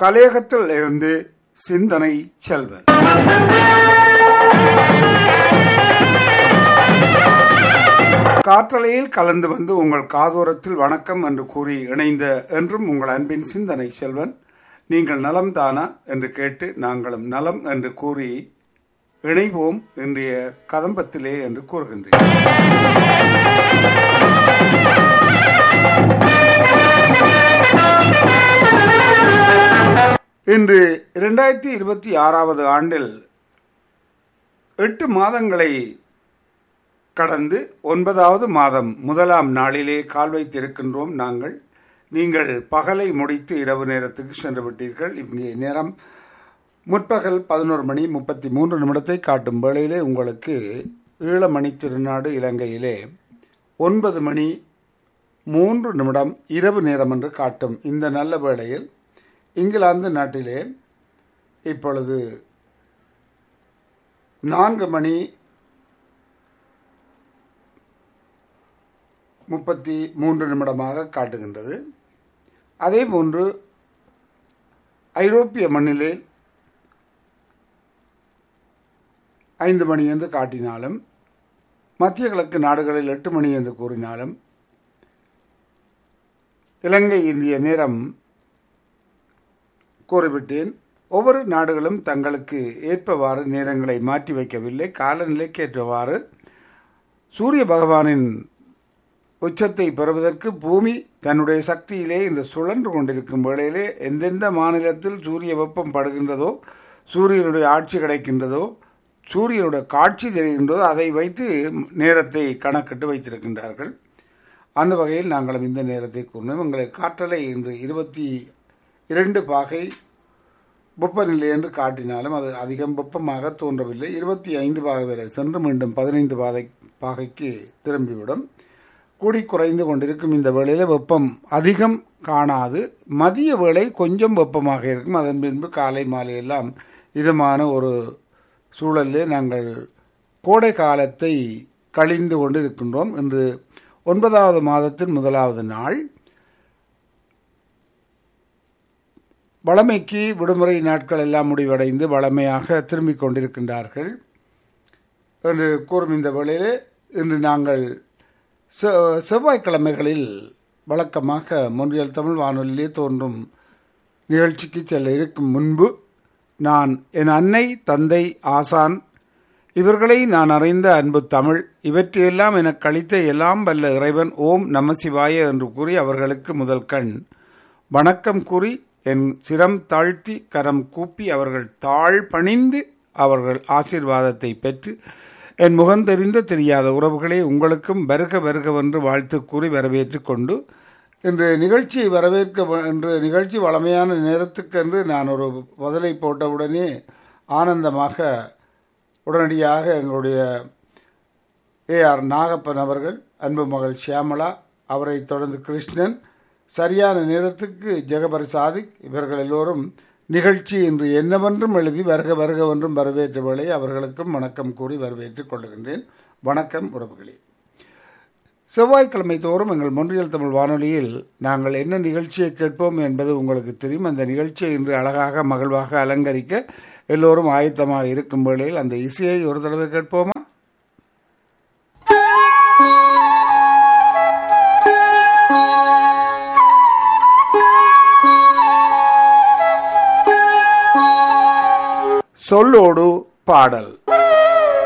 கலையகத்தில் இருந்து சிந்தனை செல்வன் காற்றலையில் கலந்து வந்து உங்கள் காதோரத்தில் வணக்கம் என்று கூறி இணைந்த என்றும் உங்கள் அன்பின் சிந்தனை செல்வன் நீங்கள் நலம் தானா என்று கேட்டு நாங்களும் நலம் என்று கூறி இணைவோம் இன்றைய கதம்பத்திலே என்று கூறுகின்றேன் இன்று இரண்டாயிரத்தி இருபத்தி ஆறாவது ஆண்டில் எட்டு மாதங்களை கடந்து ஒன்பதாவது மாதம் முதலாம் நாளிலே கால் வைத்திருக்கின்றோம் நாங்கள் நீங்கள் பகலை முடித்து இரவு நேரத்துக்கு சென்று விட்டீர்கள் இங்கே நேரம் முற்பகல் பதினோரு மணி முப்பத்தி மூன்று நிமிடத்தை காட்டும் வேளையிலே உங்களுக்கு ஈழமணி திருநாடு இலங்கையிலே ஒன்பது மணி மூன்று நிமிடம் இரவு நேரம் என்று காட்டும் இந்த நல்ல வேளையில் இங்கிலாந்து நாட்டிலே இப்பொழுது நான்கு மணி முப்பத்தி மூன்று நிமிடமாக காட்டுகின்றது அதே போன்று ஐரோப்பிய மண்ணிலே ஐந்து மணி என்று காட்டினாலும் மத்திய கிழக்கு நாடுகளில் எட்டு மணி என்று கூறினாலும் இலங்கை இந்திய நேரம் கூறிவிட்டேன் ஒவ்வொரு நாடுகளும் தங்களுக்கு ஏற்பவாறு நேரங்களை மாற்றி வைக்கவில்லை காலநிலைக்கேற்றவாறு சூரிய பகவானின் உச்சத்தை பெறுவதற்கு பூமி தன்னுடைய சக்தியிலே இந்த சுழன்று கொண்டிருக்கும் வேளையிலே எந்தெந்த மாநிலத்தில் சூரிய வெப்பம் படுகின்றதோ சூரியனுடைய ஆட்சி கிடைக்கின்றதோ சூரியனுடைய காட்சி தெரிகின்றதோ அதை வைத்து நேரத்தை கணக்கிட்டு வைத்திருக்கின்றார்கள் அந்த வகையில் நாங்களும் இந்த நேரத்தை கூறினோம் எங்களை காற்றலை இன்று இருபத்தி இரண்டு பாகை வெப்பநிலை என்று காட்டினாலும் அது அதிகம் வெப்பமாக தோன்றவில்லை இருபத்தி ஐந்து பாகை வரை சென்று மீண்டும் பதினைந்து பாதை பாகைக்கு திரும்பிவிடும் கூடி குறைந்து கொண்டிருக்கும் இந்த வேளையில் வெப்பம் அதிகம் காணாது மதிய வேளை கொஞ்சம் வெப்பமாக இருக்கும் அதன் பின்பு காலை மாலை எல்லாம் இதமான ஒரு சூழலில் நாங்கள் கோடை காலத்தை கழிந்து கொண்டு இருக்கின்றோம் இன்று ஒன்பதாவது மாதத்தின் முதலாவது நாள் வளமைக்கு விடுமுறை நாட்கள் எல்லாம் முடிவடைந்து வளமையாக திரும்பிக் கொண்டிருக்கின்றார்கள் என்று கூறும் இந்த வேளையிலே இன்று நாங்கள் செவ்வாய்க்கிழமைகளில் வழக்கமாக மொன்றியல் தமிழ் வானொலியிலே தோன்றும் நிகழ்ச்சிக்கு செல்ல இருக்கும் முன்பு நான் என் அன்னை தந்தை ஆசான் இவர்களை நான் அறிந்த அன்பு தமிழ் இவற்றையெல்லாம் எனக்கு அளித்த எல்லாம் வல்ல இறைவன் ஓம் நமசிவாய என்று கூறி அவர்களுக்கு முதல் கண் வணக்கம் கூறி என் சிரம் தாழ்த்தி கரம் கூப்பி அவர்கள் தாழ் பணிந்து அவர்கள் ஆசீர்வாதத்தை பெற்று என் முகந்தெரிந்த தெரியாத உறவுகளை உங்களுக்கும் வருக வருகவென்று வாழ்த்து கூறி வரவேற்று கொண்டு இன்று நிகழ்ச்சியை வரவேற்க என்று நிகழ்ச்சி வளமையான நேரத்துக்கென்று நான் ஒரு பதிலை போட்டவுடனே ஆனந்தமாக உடனடியாக எங்களுடைய ஏ ஆர் நாகப்பன் அவர்கள் அன்பு மகள் ஷியாமலா அவரை தொடர்ந்து கிருஷ்ணன் சரியான நேரத்துக்கு ஜெகபர் சாதிக் இவர்கள் எல்லோரும் நிகழ்ச்சி இன்று என்னவென்றும் எழுதி வருக வருகவென்றும் வரவேற்ற வேளை அவர்களுக்கும் வணக்கம் கூறி வரவேற்றுக் கொள்ளுகின்றேன் வணக்கம் உறவுகளே செவ்வாய்க்கிழமை தோறும் எங்கள் மொன்றியல் தமிழ் வானொலியில் நாங்கள் என்ன நிகழ்ச்சியை கேட்போம் என்பது உங்களுக்கு தெரியும் அந்த நிகழ்ச்சியை இன்று அழகாக மகிழ்வாக அலங்கரிக்க எல்லோரும் ஆயத்தமாக இருக்கும் வேளையில் அந்த இசையை ஒரு தடவை கேட்போமா சொல்லோடு பாடல்